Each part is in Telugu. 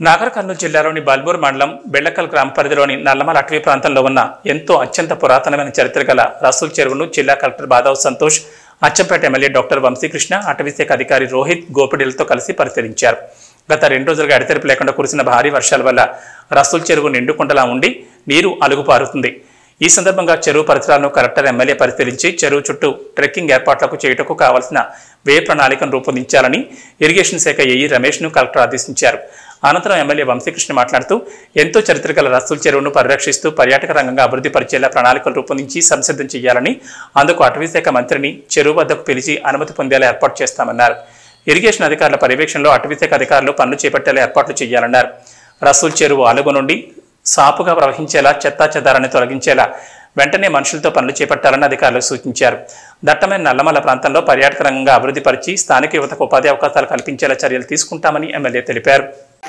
నాగర్ కర్నూలు జిల్లాలోని బల్బూర్ మండలం బెళ్లకల్ గ్రామ పరిధిలోని నల్లమల అటవీ ప్రాంతంలో ఉన్న ఎంతో అత్యంత పురాతనమైన చరిత్ర గల రసూల్ చెరువును జిల్లా collector Badav Santosh Achampet MLA doctor Vamshikrishna అటవీశాఖ అధికారి రోహిత్ గోపిడిలతో కలిసి పరిశీలించారు గత రెండు రోజులుగా ఎడతెరిపి లేకుండా కురిసిన భారీ వర్షాల వల్ల రసూల్ చెరువు నిండుకుండలా ఉండి నీరు అలుగుపారుతుంది ఈ సందర్భంగా చెరువు పరిసరాలను కలెక్టర్ ఎమ్మెల్యే పరిశీలించి చెరువు చుట్టూ ట్రెక్కింగ్ ఏర్పాట్లకు చేయుటకు కావలసిన వ్యయ ప్రణాళికను రూపొందించాలని ఇరిగేషన్ శాఖ ఏఈ రమేష్ను కలెక్టర్ ఆదేశించారు అనంతరం ఎమ్మెల్యే వంశీకృష్ణ మాట్లాడుతూ ఎంతో చరిత్ర గల రసూల్ చెరువును పరిరక్షిస్తూ పర్యాటక రంగంగా అభివృద్ధి పరిచేలా ప్రణాళికలు రూపొందించి సంసిద్ధం చేయాలని అందుకు అటవీశాఖ మంత్రిని చెరువు వద్దకు పిలిచి అనుమతి పొందేలా ఏర్పాటు చేస్తామన్నారు ఇరిగేషన్ అధికారుల పర్యవేక్షణలో అటవీశాఖ అధికారులు పనులు చేపట్టేలా ఏర్పాట్లు చేయాలన్నారు రసూల్ చెరువు అలుగు నుండి సాపుగా ప్రవహించేలా చెత్తా చెదారాన్ని తొలగించేలా వెంటనే మనుషులతో పనులు చేపట్టాలని అధికారులు సూచించారు దట్టమైన నల్లమల్ల ప్రాంతంలో పర్యాటక రంగంగా అభివృద్ధి పరిచి స్థానిక యువతకు ఉపాధి అవకాశాలు కల్పించేలా చర్యలు తీసుకుంటామని ఎమ్మెల్యే తెలిపారు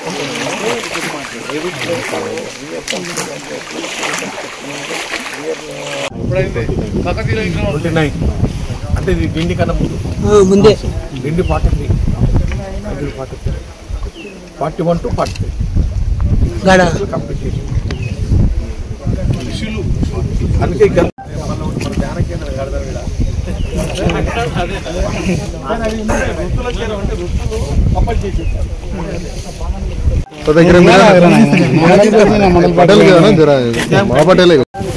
ట్వంటీ నైన్ అంటే ఇది గిండి కన్నా ముందు ముందే గిండి forty three forty three forty one two forty three గడ కంప్లీట్ చేసి అందుకే ఇక్కడ మన ధ్యాన కేంద్రం కడదాం ఈడ. ఋతుల కేంద్రం అంటే ఋతులు కప్పలు చేసేసారు. దగ్గర పటేల్ కదా జరా మా పటేలే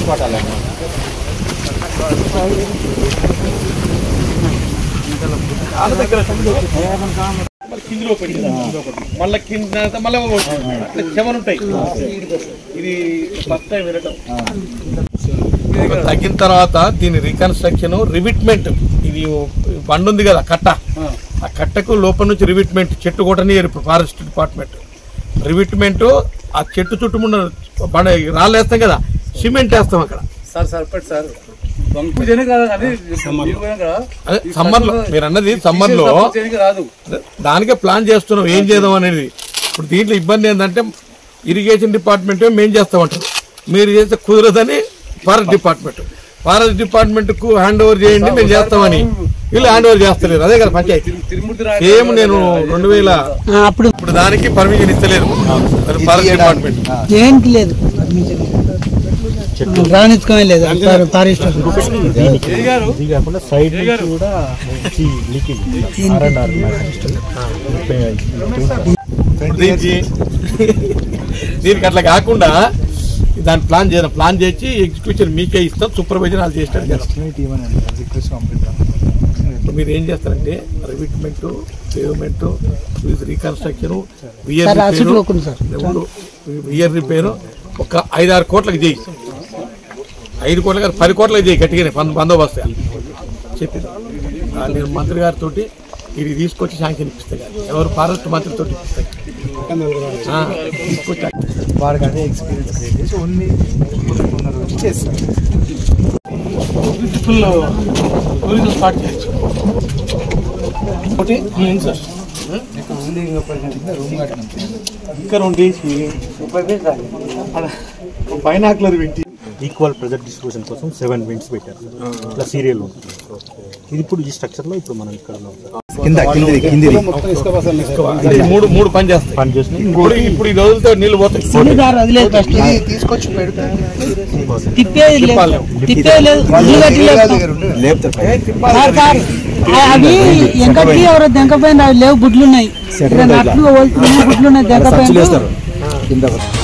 వాళ్ళ దగ్గర మళ్ళీ కిందిలో పెట్టింది మళ్ళీ కింద మళ్ళీ అట్లా చెమలు ఉంటాయి ఇది ఫస్ట్ టైం వినటం తగ్గిన తర్వాత దీని రీకన్స్ట్రక్షన్ రివిట్మెంట్ ఇది బండ్ ఉంది కదా కట్ట ఆ కట్టకు లోపల నుంచి రివిట్మెంట్ చెట్టు కొట్టని ఇప్పుడు ఫారెస్ట్ డిపార్ట్మెంట్ రివిట్మెంట్ ఆ చెట్టు చుట్టుమున్న బండ రాళ్ళు వేస్తాం కదా సిమెంట్ వేస్తాం అక్కడ సార్ సార్ పెట్టు సార్ బంకు చేయడానికి రాదు కానీ మీరు పోయినాక అదే సమ్మర్ లో మీరు అన్నది సమ్మర్ లో చేయడానికి రాదు దానికే ప్లాన్ చేస్తున్నాం ఏం చేద్దాం అనేది ఇప్పుడు దీంట్లో ఇబ్బంది ఏంటంటే ఇరిగేషన్ డిపార్ట్మెంట్ మేము చేస్తామంటారు మీరు చేస్తే కుదరదని ఫారెస్ట్ డిపార్ట్మెంట్ ఫారెస్ట్ డిపార్ట్మెంట్ కు హ్యాండ్ ఓవర్ చేయండి మేము చేస్తామని వీళ్ళు హ్యాండ్ ఓవర్ చేస్తలేరు అదే కదా పంచాయతీ తిరుమూర్తి సేమ్ నేను రెండు వేల అప్పుడు ఇప్పుడు దానికి పర్మిషన్ ఇస్తలేదు మరి ఫారెస్ట్ డిపార్ట్మెంట్ దేనికి లేదు రాణించుకోమే లేదు ఫారెస్ట్ ఇప్పుడు దీనికి దీనికి అట్లా కాకుండా దాని ప్లాన్ చేయాలి ప్లాన్ చేసి ఎగ్జిక్యూషన్ మీకే ఇస్తాం సూపర్వైజర్ వాళ్ళు చేస్తారు ఇప్పుడు మీరు ఏం చేస్తారంటే రివిట్మెంట్ పేవ్మెంట్ రీకన్స్ట్రక్షన్ సార్ ఆ చుట్టూ ఒక్కరు సార్ ఇయర్ రిపేరు ఒక ఐదు ఆరు కోట్లకి చేయి ఐదు కోట్ల కాదు పది కోట్లకి చేయి గట్టిగానే బంద- బందోబస్తు చెప్పింది ఆ, నేను మంత్రి గారితో ఇది తీసుకొచ్చి శాంక్షన్ ఇప్పిస్తాను ఎవరు ఫారెస్ట్ మంత్రితో ఇప్పిస్తాను ఆ, తీసుకొచ్చి వాడికి అదే ఎక్స్పీరియన్స్ క్రియేట్ చేసి ఓన్లీ కొందరు వచ్చి చేస్తారు బ్యూటిఫుల్ టూరిజం స్టార్ట్ చేయొచ్చు ఒకటి అవును సార్ ఓన్లీ రూమ్ కట్టినాం ఇంకా రెండు వేసి బైనాక్లర్ పెట్టి ఈక్వల్ ప్రెజర్ డిస్ట్రిబ్యూషన్ కోసం సెవెన్ విండ్స్ పెట్టారు ఇట్లా సీరియల్ ఉంటుంది ఇది ఇప్పుడు ఈ స్ట్రక్చర్ లో ఇప్పుడు మనం ఇక్కడ ఉన్నాం సార్ కింద కిందిది కిందిది అంటే ఈ మూడు మూడు పని చేస్తాయి పని చేసిన ఇప్పుడు ఇప్పుడు ఈ రోజులతో నీళ్ళు పోతాయి సిలిదారు వదిలేదు ఫస్ట్ తీసుకొచ్చి పెడితే తిప్పేది లేదు తిప్పేది లేదు ఇల్లు కట్టి లేపుతాం. లేపుతారు సార్ సార్ ఆ- అవి ఎంకటి ఎవరో దెంకపోయిన అవి లేవు గుడ్లు ఉన్నాయి ఇక్కడ నట్లు వదులుతున్నాయి, గుడ్లు ఉన్నాయి దెంకపోయిన కింద